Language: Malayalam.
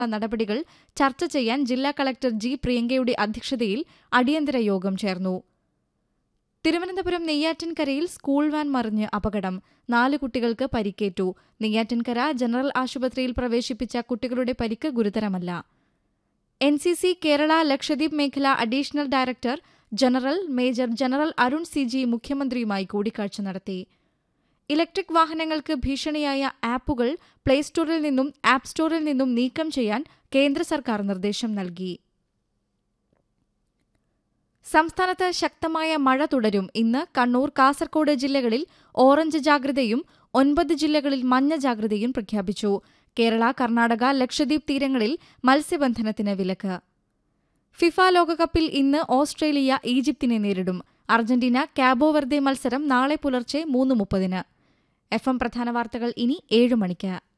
നടപടികൾ ചർച്ച ചെയ്യാൻ ജില്ലാ കളക്ടർ ജി പ്രിയങ്കയുടെ അധ്യക്ഷതയിൽ അടിയന്തര യോഗം ചേർന്നു തിരുവനന്തപുരം നെയ്യാറ്റിൻകരയിൽ സ്കൂൾ വാൻ മറിഞ്ഞ് അപകടം നാല് കുട്ടികൾക്ക് പരിക്കേറ്റു നെയ്യാറ്റിൻകര ജനറൽ ആശുപത്രിയിൽ പ്രവേശിപ്പിച്ച കുട്ടികളുടെ പരിക്ക് ഗുരുതരമല്ല N C C Kerala Lakshadweep മേഖല additional director general major general Arun C G മുഖ്യമന്ത്രിയുമായി കൂടിക്കാഴ്ച നടത്തി ഇലക്ട്രിക് വാഹനങ്ങൾക്ക് ഭീഷണിയായ ആപ്പുകൾ പ്ലേ സ്റ്റോറിൽ നിന്നും ആപ്പ് സ്റ്റോറിൽ നിന്നും നീക്കം ചെയ്യാൻ കേന്ദ്ര സർക്കാർ നിർദ്ദേശം നൽകി സംസ്ഥാനത്ത് ശക്തമായ മഴ തുടരും ഇന്ന് കണ്ണൂർ കാസർകോട് ജില്ലകളിൽ ഓറഞ്ച് ജാഗ്രതയും ഒൻപത് ജില്ലകളിൽ മഞ്ഞ ജാഗ്രതയും പ്രഖ്യാപിച്ചു കേരള കർണാടക ലക്ഷദ്വീപ് തീരങ്ങളിൽ മത്സ്യബന്ധനത്തിന് വിലക്ക് ഫിഫ ലോകകപ്പിൽ ഇന്ന് ഓസ്ട്രേലിയ ഈജിപ്തിനെ നേരിടും അർജന്റീന കാബോ വെർദെ മത്സരം നാളെ പുലർച്ചെ മൂന്ന് മുപ്പതിന് എഫ് എം പ്രധാന വാർത്തകൾ ഇനി ഏഴ് മണിക്ക്